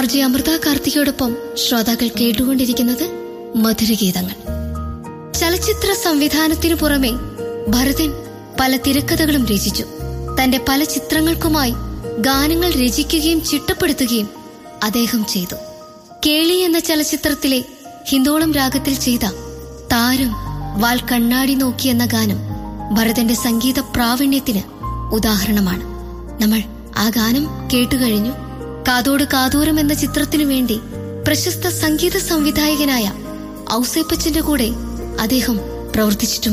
R J Amrita കാർത്തികയോടൊപ്പം ശ്രോതാക്കൾ കേട്ടുകൊണ്ടിരിക്കുന്നത് മധുരഗീതങ്ങൾ ചലച്ചിത്ര സംവിധാനത്തിനു പുറമെ ഭരതൻ പല തിരക്കഥകളും രചിച്ചു തന്റെ പല ചിത്രങ്ങൾക്കുമായി ഗാനങ്ങൾ രചിക്കുകയും ചിട്ടപ്പെടുത്തുകയും അദ്ദേഹം ചെയ്തു കേളി എന്ന ചലച്ചിത്രത്തിലെ ഹിന്ദോളം രാഗത്തിൽ ചെയ്ത താരം വാൽ കണ്ണാടി നോക്കി എന്ന ഗാനം ഭരതന്റെ സംഗീത പ്രാവീണ്യത്തിന് ഉദാഹരണമാണ് നമ്മൾ ആ ഗാനം കേട്ടുകഴിഞ്ഞു കാതോട് കാതോരം എന്ന ചിത്രത്തിനു വേണ്ടി പ്രശസ്ത സംഗീത സംവിധായകനായ ഔസേപ്പച്ചന്റെ കൂടെ അദ്ദേഹം പ്രവർത്തിച്ചിട്ടുണ്ട്